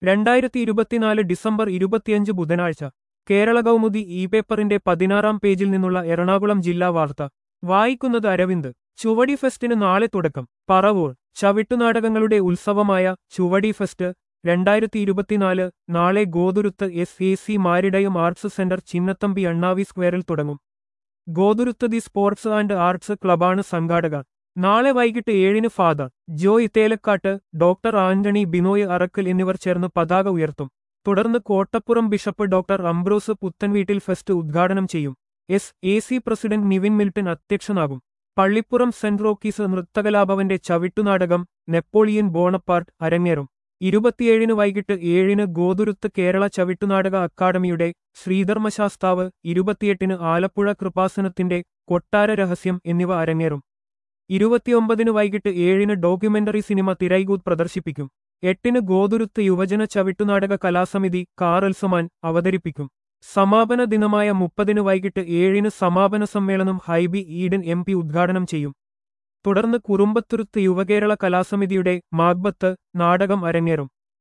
രണ്ടായിരത്തി ഇരുപത്തിനാല് ഡിസംബർ ഇരുപത്തിയഞ്ച് ബുധനാഴ്ച കേരള കൗമുദി ഇ പേപ്പറിന്റെ പതിനാറാം പേജിൽ നിന്നുള്ള എറണാകുളം ജില്ലാ വാർത്ത വായിക്കുന്നത് അരവിന്ദ് ചുവടി ഫെസ്റ്റിന് നാളെ തുടക്കം പറവൂർ ചവിട്ടുനാടകങ്ങളുടെ ഉത്സവമായ ചുവടി ഫെസ്റ്റ് രണ്ടായിരത്തി ഇരുപത്തിനാല് നാളെ ഗോതുരുത്ത് എസ് എ സി മാരിടയം ആർട്സ് സെന്റർ ചിന്നത്തമ്പി അണ്ണാവി സ്ക്വയറിൽ തുടങ്ങും Gothuruth the sports and arts ക്ലബാണ് സംഘാടകർ നാളെ വൈകിട്ട് ഏഴിന് ഫാദർ ജോയ് തേലക്കാട്ട് ഡോക്ടർ ആന്റണി ബിനോയ് അറക്കൽ എന്നിവർ ചേർന്ന് പതാക ഉയർത്തും തുടർന്ന് Kottappuram bishop doctor Ambrose Puthenveettil fest ഉദ്ഘാടനം ചെയ്യും S A C president Nivin Milton അധ്യക്ഷനാകും പള്ളിപ്പുറം സെന്റ് റോക്കീസ് നൃത്തകലാഭവന്റെ ചവിട്ടുനാടകം നെപ്പോളിയൻ ബോണപ്പാർട്ട് അരങ്ങേറും ഇരുപത്തിയേഴിന് വൈകിട്ട് ഏഴിന് ഗോതുരുത്ത് കേരള ചവിട്ടുനാടക അക്കാദമിയുടെ ശ്രീധർമ്മശാസ്താവ് ഇരുപത്തിയെട്ടിന് ആലപ്പുഴ കൃപാസനത്തിന്റെ കൊട്ടാര രഹസ്യം എന്നിവ അരങ്ങേറും ഇരുപത്തിയൊമ്പതിന് വൈകിട്ട് ഏഴിന് ഡോക്യുമെന്ററി സിനിമ തിരൈകൂത്ത് പ്രദർശിപ്പിക്കും എട്ടിന് ഗോതുരുത്ത് യുവജന ചവിട്ടുനാടക കലാസമിതി കാറൽസമാൻ അവതരിപ്പിക്കും സമാപന ദിനമായ മുപ്പതിന് വൈകിട്ട് ഏഴിന് സമാപന സമ്മേളനം ഹൈബി ഈഡൻ എം പി ഉദ്ഘാടനം ചെയ്യും തുടർന്ന് കുറുമ്പത്തുരുത്ത് യുവകേരള കലാസമിതിയുടെ മാഗ്ബത്ത് നാടകം അരങ്ങേറും